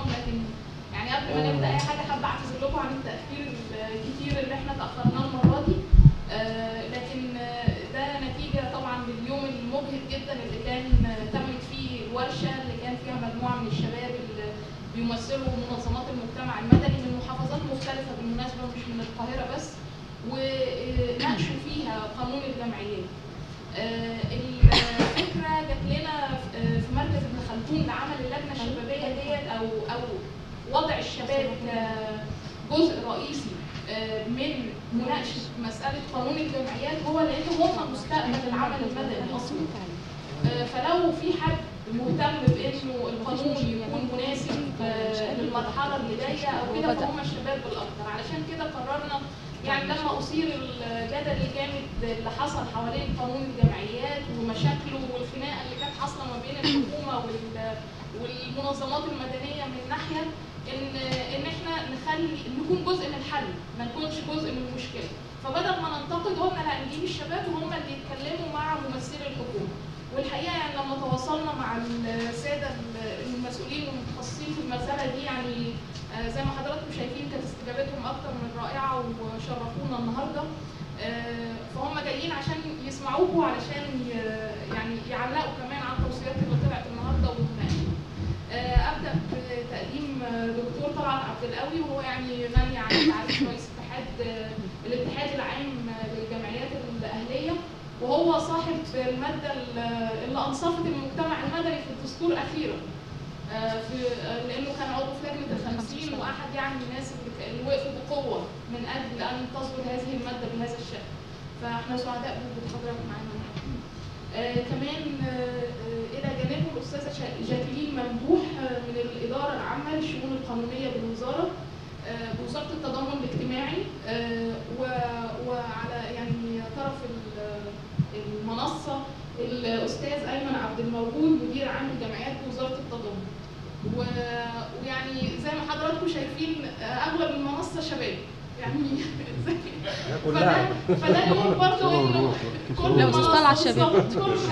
النظام لكن يعني قبل ما نبدا اي حاجه حابه اعتذر لكم عن التاخير الكتير اللي احنا تاخرناه المره دي آه، لكن آه، ده نتيجه طبعا لليوم المجهد جدا اللي كان آه، تمت فيه الورشه اللي كان فيها مجموعه من الشباب اللي بيمثلوا منظمات المجتمع المدني من محافظات مختلفه بالمناسبه مش من القاهره بس وناقشوا فيها قانون الجمعيات. آه، الفكره جات لنا في في مركز ابن خلدون لعمل اللجنه الشبابيه ديت او او وضع الشباب كجزء رئيسي آه، من مناقشه مساله قانون الجمعيات هو لان هم مستقبل العمل المدني اصلا. آه، فلو في حد مهتم بانه القانون يكون مناسب آه، للمرحله اللي جايه او كده فهم الشباب بالاكثر علشان كده قررنا يعني لما اثير الجدل الجامد اللي حصل حوالين قانون الجمعيات ومشاكله والخناقه اللي كانت حاصله ما بين الحكومه وال- والمنظمات المدنيه من ناحيه ان ان احنا نخلي نكون جزء من الحل ما نكونش جزء من المشكله فبدل ما ننتقد قلنا لا نجيب الشباب وهم اللي يتكلموا مع ممثلي الحكومه والحقيقه يعني لما تواصلنا مع الساده المسؤولين والمتخصصين في المساله دي يعني آه، زي ما حضراتكم شايفين كانت استجابتهم اكتر من رائعه وشرفونا النهارده آه، فهم جايين عشان يسمعوكوا علشان ي- يعني يعلقوا كمان على التوصيات اللي طلعت النهارده والمناقشه. آه، ابدا بتقديم آه، دكتور طلعت عبد القوي وهو يعني غني عن تعريف رئيس اتحاد آه، الاتحاد العام آه، للجمعيات الاهليه وهو صاحب الماده اللي اللي انصفت المجتمع المدني في الدستور اخيرا. آه، في آه، لانه كان عضو في لجنه الخمسين واحد يعني الناس اللي ك- اللي وقفوا بقوه من اجل ان تصدر هذه الماده بهذا الشكل. فاحنا سعداء بوجود حضرتك معانا النهارده. آه كمان آه آه، الى جانبه الاستاذه شا- جاكلين ممدوح آه من الاداره العامه للشؤون القانونيه بالوزاره آه بوزاره التضامن الاجتماعي آه و- وعلى يعني طرف ال- المنصه الاستاذ ايمن عبد الموجود مدير عام الجمعيات بوزاره التضامن. و- ويعني زي ما حضراتكم شايفين آه، اغلب المنصه شباب يعني زي كلها فده فده يقول برضه انه كل لو تطلع منصة الشباب. بالظبط، كل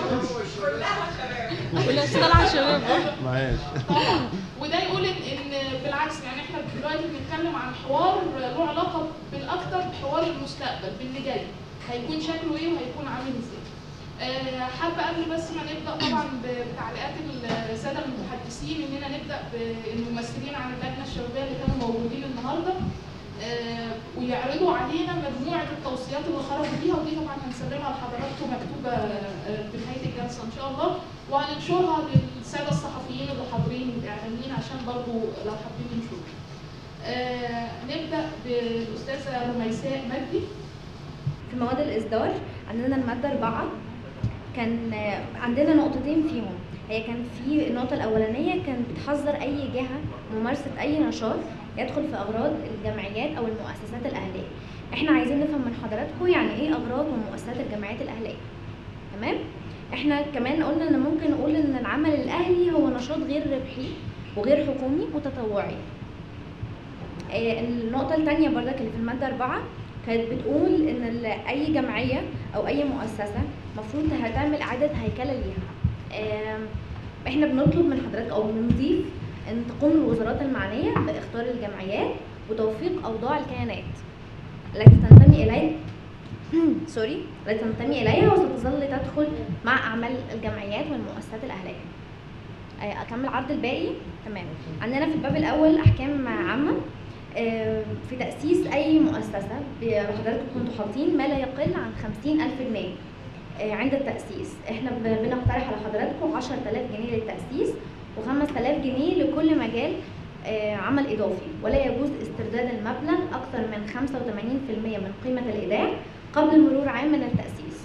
ولا طلع شباب معاش طبعا وده يقول ان ان بالعكس يعني احنا دلوقتي بنتكلم عن حوار له علاقه بالاكثر بحوار المستقبل باللي جاي هيكون شكله ايه وهيكون عامل ازاي آه، حابه قبل بس ما نبدا طبعا ب- بتعليقات الساده المتحدثين اننا نبدا بالممثلين عن اللجنه الشبابيه اللي كانوا موجودين النهارده آه، ويعرضوا علينا مجموعه التوصيات اللي خرجوا بيها ودي طبعا هنسلمها لحضراتكم مكتوبه آه، بنهايه الجلسه ان شاء الله وهننشرها للساده الصحفيين اللي حاضرين والاعلاميين عشان برضو لو حابين ينشروا. آه نبدا بالاستاذه رميساء مجدي في مواد الإصدار عندنا المادة أربعة كان آه، عندنا نقطتين فيهم هي كان في النقطة الأولانية كانت بتحذر أي جهة ممارسة أي نشاط يدخل في أغراض الجمعيات أو المؤسسات الأهلية احنا عايزين نفهم من حضراتكم يعني ايه أغراض ومؤسسات الجمعيات الأهلية تمام احنا كمان قلنا ان ممكن نقول ان العمل الأهلي هو نشاط غير ربحي وغير حكومي وتطوعي آه، النقطة التانية برضك اللي في المادة أربعة كانت بتقول إن ال- أي جمعية أو أي مؤسسة المفروض هتعمل إعادة هيكلة ليها. آم، إحنا بنطلب من حضرتك أو بنضيف إن تقوم الوزارات المعنية باختيار الجمعيات وتوفيق أوضاع الكيانات التي تنتمي إليه سوري التي تنتمي إليها وستظل تدخل مع أعمال الجمعيات والمؤسسات الأهلية. آه، أكمل عرض الباقي تمام عندنا في الباب الأول أحكام عامة آه، في تأسيس أي مؤسسة ب- حضراتكم كنتوا حاطين ما لا يقل عن خمسين ألف جنيه آه، عند التأسيس احنا ب- بنقترح على حضراتكم عشرة آلاف جنيه للتأسيس وخمس آلاف جنيه لكل مجال آه، عمل إضافي ولا يجوز استرداد المبلغ أكثر من 85% من قيمة الإيداع قبل مرور عام من التأسيس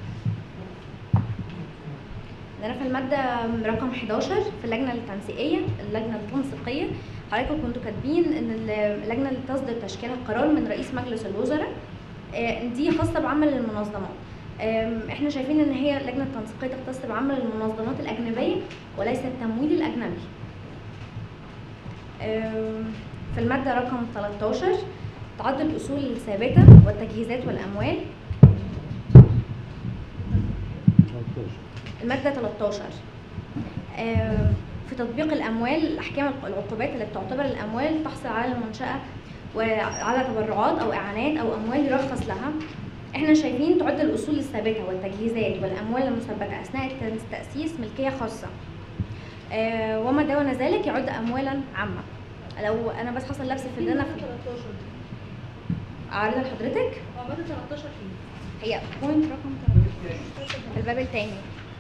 عندنا في المادة رقم 11 في اللجنة التنسيقية اللجنة التنسيقية حضراتكم كنتوا كاتبين ان اللجنة اللي تصدر تشكيلها قرار من رئيس مجلس الوزراء آه، دي خاصة بعمل المنظمات آم، احنا شايفين ان هي اللجنة التنسيقية تختص بعمل المنظمات الأجنبية وليس التمويل الأجنبي آم، في المادة رقم 13 تعدد الأصول الثابتة والتجهيزات والأموال المادة 13 آه، في تطبيق الاموال الاحكام العقوبات اللي بتعتبر الاموال تحصل على المنشاه وعلى تبرعات او اعانات او اموال يرخص لها احنا شايفين تعد الاصول الثابته والتجهيزات والاموال المثبته اثناء التاسيس ملكيه خاصه آه، وما دون ذلك يعد اموالا عامه لو انا بس حصل لبس في اللي انا في 13 اعرضها لحضرتك هو مادة 13 فيه هي بوينت رقم 13 في الباب الثاني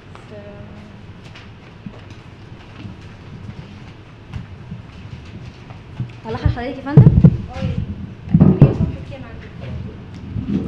طلعها لحضرتك يا فندم اه هي صفحة كام عندك؟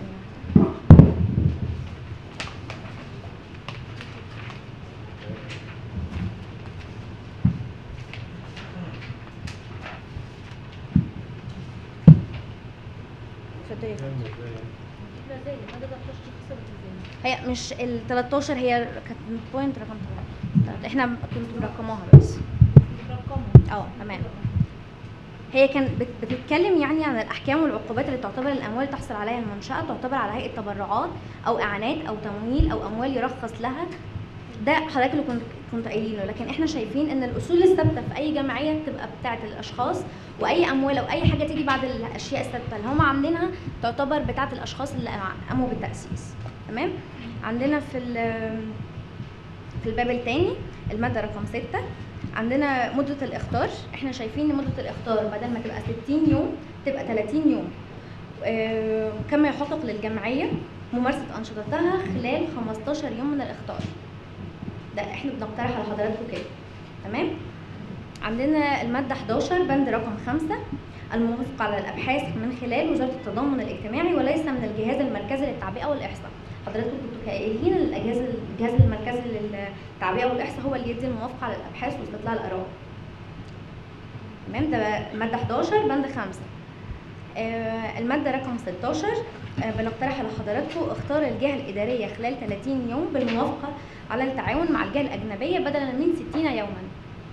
اتفضلي يا فندم. كده ازاي؟ مادة 13 دي خسرت ازاي؟ هي مش ال 13 هي كانت بوينت رقم 3 احنا كنت مرقماها بس بترقمها اه تمام هي كان بت- بتتكلم يعني عن الاحكام والعقوبات اللي تعتبر الاموال تحصل عليها المنشاه تعتبر على هيئه تبرعات او اعانات او تمويل او اموال يرخص لها ده حضرتك اللي كنت كنت قايلينه لكن احنا شايفين ان الاصول الثابته في اي جمعيه تبقى بتاعه الاشخاص واي اموال او اي حاجه تيجي بعد الاشياء الثابته اللي هم عاملينها تعتبر بتاعه الاشخاص اللي قاموا بالتاسيس تمام عندنا في ال- في الباب الثاني الماده رقم 6 عندنا مدة الإخطار احنا شايفين ان مدة الإخطار بدل ما تبقى 60 يوم تبقى 30 يوم آه، كما يحقق للجمعية ممارسة أنشطتها خلال 15 يوم من الإخطار ده احنا بنقترح على حضراتكم كده تمام عندنا المادة 11 بند رقم 5 الموافق على الأبحاث من خلال وزارة التضامن الاجتماعي وليس من الجهاز المركزي للتعبئة والإحصاء حضراتكم كنتوا قايلين ان الجهاز الجهاز المركزي للتعبئة والإحصاء هو اللي يدي الموافقة على الأبحاث واستطلاع الآراء تمام ده المادة 11 بند 5 آه، المادة رقم 16 آه، بنقترح على حضراتكم اختار الجهة الإدارية خلال 30 يوم بالموافقة على التعاون مع الجهة الأجنبية بدلا من 60 يوما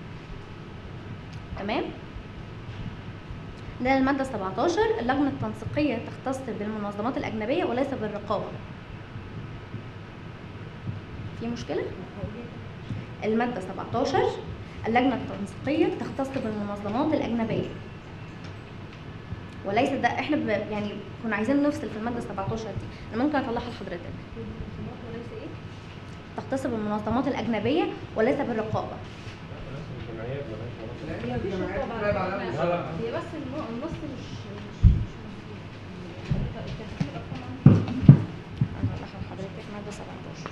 تمام ده المادة 17 اللجنة التنسيقية تختص بالمنظمات الأجنبية وليس بالرقابة في مشكلة؟ المادة 17 اللجنة التنسيقية تختص بالمنظمات الأجنبية وليس ده احنا ب... يعني كنا عايزين نفصل في المادة 17 دي انا ممكن اطلعها لحضرتك المنظمات وليس ايه؟ تختص بالمنظمات الأجنبية وليس بالرقابة هي مفيش رقابة لا، لا، لا. على لا، لا. هي بس الم- النص مش مش مش مظبوط الترتيب الأرقام عندي انا هطلعها لحضرتك مادة 17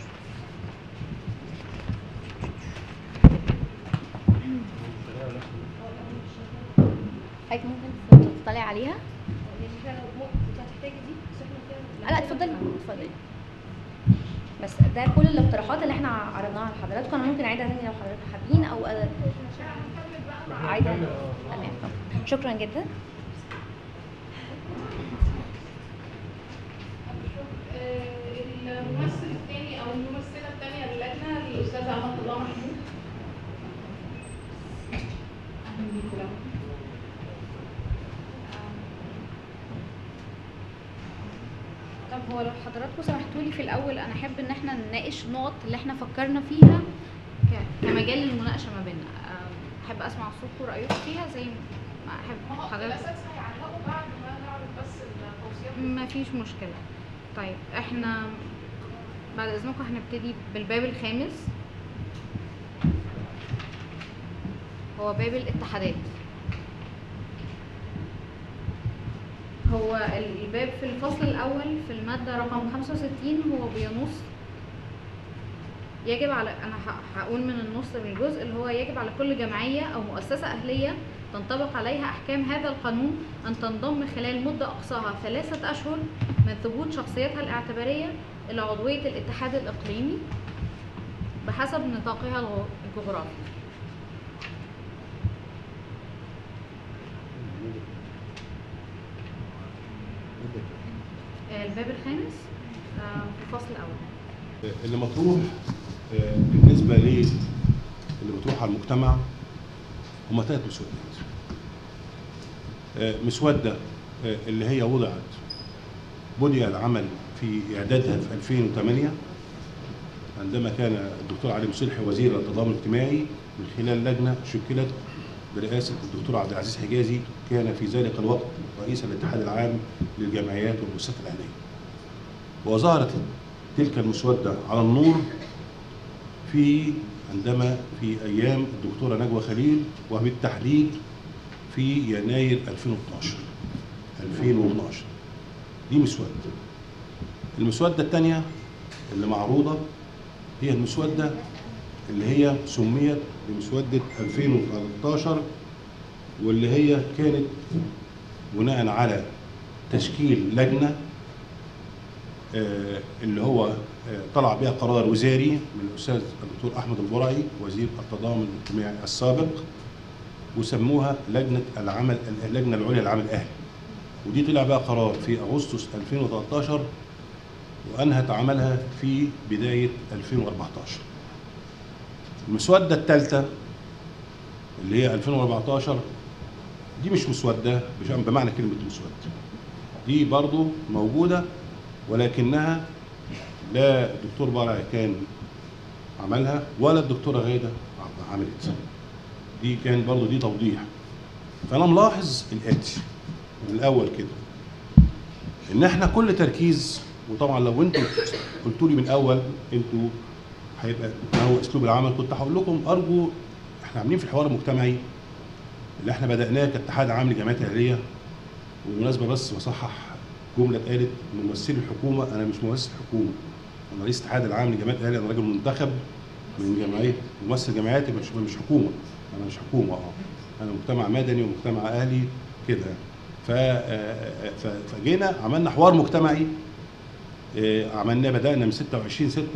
حضرتك ممكن تطلعي عليها هي دي فعلا ممكن انت هتحتاجي دي بس احنا كده لا اتفضلي اتفضلي بس ده كل الاقتراحات اللي احنا عرضناها لحضراتكم انا ممكن اعيدها تاني لو حضراتكم حابين او اعيدها تمام شكرا جدا آه، الممثل الثاني او الممثله الثانيه للجنه الاستاذه امل الله محمود اهلا بيكم لو. طب هو لو حضراتكم سمحتوا لي في الاول انا احب ان احنا نناقش النقط اللي احنا فكرنا فيها ك- كمجال للمناقشه ما بيننا أم، احب اسمع صوتكم ورايكم فيها زي ما احب ما هو في حضرتك الاساس هيعلقوا بعد ما نعرض بس التوصيات ما فيش مشكله طيب احنا بعد اذنكم هنبتدي بالباب الخامس هو باب الاتحادات هو الباب في الفصل الأول في المادة رقم 65 هو بينص يجب على أنا ه- هقول من النص من الجزء اللي هو يجب على كل جمعية أو مؤسسة أهلية تنطبق عليها أحكام هذا القانون أن تنضم خلال مدة أقصاها ثلاثة أشهر من ثبوت شخصيتها الاعتبارية إلى عضوية الاتحاد الإقليمي بحسب نطاقها الغ- الجغرافي آه، الباب الخامس آه، في الفصل الأول اللي مطروح آه، بالنسبة ليه اللي مطروح على المجتمع هما ثلاث مسودات آه، مسودة آه، اللي هي وضعت بدأ العمل في إعدادها في 2008 عندما كان الدكتور علي مصلحي وزير التضامن الاجتماعي من خلال لجنه شكلت برئاسه الدكتور عبد العزيز حجازي كان في ذلك الوقت رئيس الاتحاد العام للجمعيات والمؤسسات الاهليه. وظهرت تلك المسوده على النور في عندما في ايام الدكتوره نجوى خليل وبالتحديد في يناير 2012 2012 دي مسوده المسوده الثانيه اللي معروضه هي المسوده اللي هي سميت بمسوده 2013 واللي هي كانت بناء على تشكيل لجنه آه، اللي هو آه، طلع بها قرار وزاري من الاستاذ الدكتور احمد البرعي وزير التضامن الاجتماعي السابق وسموها لجنه العمل اللجنه العليا للعمل الاهلي ودي طلع بها قرار في اغسطس 2013 وانهت عملها في بدايه 2014 المسوده الثالثه اللي هي 2014 دي مش مسوده مش بمعنى كلمه مسوده دي برضو موجوده ولكنها لا الدكتور برعي كان عملها ولا الدكتوره غاده عملت دي كان برضو دي توضيح فانا ملاحظ الاتي من الاول كده ان احنا كل تركيز وطبعا لو انتوا قلتوا لي من الاول انتوا هيبقى ما هو اسلوب العمل كنت هقول لكم ارجو احنا عاملين في الحوار المجتمعي اللي احنا بداناه كاتحاد عام لجمعيات الاهليه وبالمناسبه بس بصحح جمله اتقالت من ممثلي الحكومه انا مش ممثل حكومه انا رئيس الاتحاد العام لجمعيات الاهليه انا راجل منتخب من جمعيه ممثل جمعياتي مش مش حكومه انا مش حكومه اه انا مجتمع مدني ومجتمع اهلي كده ف ف- فجينا عملنا حوار مجتمعي آه، عملناه بدانا من 26 6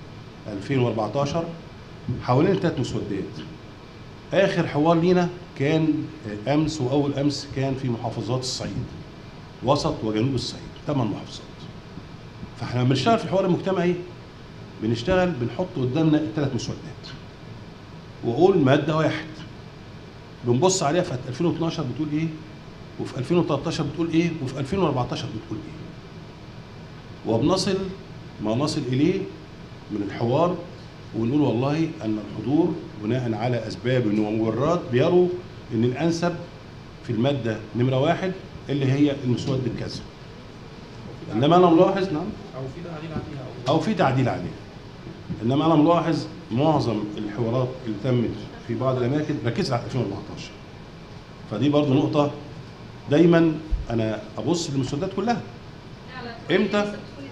2014 حوالين ثلاث مسودات اخر حوار لينا كان آه، امس واول امس كان في محافظات الصعيد وسط وجنوب الصعيد ثمان محافظات فاحنا لما بنشتغل في الحوار المجتمعي بنشتغل بنحط قدامنا الثلاث مسودات واقول ماده واحد بنبص عليها في 2012 بتقول ايه وفي 2013 بتقول ايه وفي 2014 بتقول ايه وبنصل ما نصل اليه من الحوار ونقول والله ان الحضور بناء على اسباب ومبررات بيروا ان الانسب في الماده نمره واحد اللي هي المسود الكذا انما انا ملاحظ نعم او في تعديل عليها او او في تعديل عليه انما انا ملاحظ معظم الحوارات اللي تمت في بعض الاماكن ركزت على 2014 فدي برضو نقطه دايما انا ابص للمسودات كلها امتى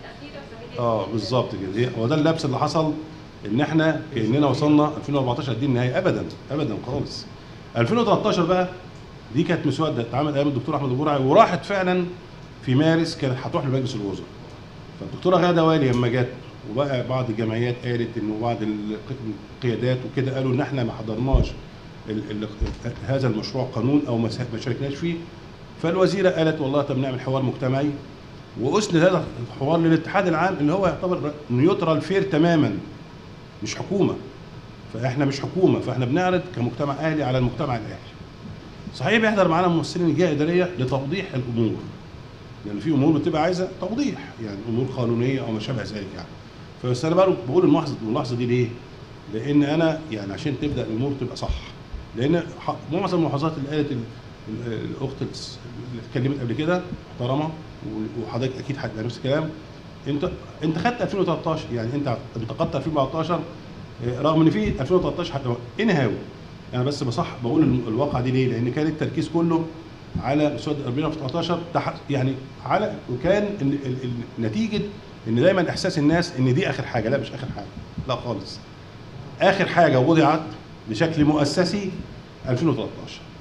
اه بالظبط كده هي- هو ده اللبس اللي حصل ان احنا كاننا وصلنا 2014 دي النهايه ابدا ابدا خالص 2013 بقى دي كانت مسوده اتعمل ايام الدكتور احمد البرعي وراحت فعلا في مارس كانت هتروح لمجلس الوزراء فالدكتوره غاده والي لما جت وبقى بعض الجمعيات قالت انه بعض القيادات وكده قالوا ان احنا ما حضرناش ال ال هذا المشروع قانون او ما ما شاركناش فيه فالوزيره قالت والله طب نعمل حوار مجتمعي واسند هذا الحوار للاتحاد العام اللي هو يعتبر نيوترال فير تماما مش حكومه فاحنا مش حكومه فاحنا بنعرض كمجتمع اهلي على المجتمع الاهلي صحيح بيحضر معانا ممثلين الجهه الاداريه لتوضيح الامور لان في امور بتبقى عايزه توضيح يعني امور قانونيه او ما شابه ذلك يعني فبس انا بقول بقول الملاحظه الملاحظه دي ليه؟ لان انا يعني عشان تبدا الامور تبقى صح لان ح- معظم الملاحظات اللي قالت ال- ال- الاخت اللي اتكلمت قبل كده محترمه و- وحضرتك اكيد هتبقى نفس الكلام انت انت خدت 2013 يعني انت انتقدت 2014 آه، رغم ان في 2013 حتى انهاوي انا بس بصح بقول ال- الواقع دي ليه؟ لان كان التركيز كله على مسود 2013 تح- يعني على وكان ال- ال- ال- نتيجه ان دايما احساس الناس ان دي اخر حاجه لا مش اخر حاجه لا خالص اخر حاجه وضعت بشكل مؤسسي 2013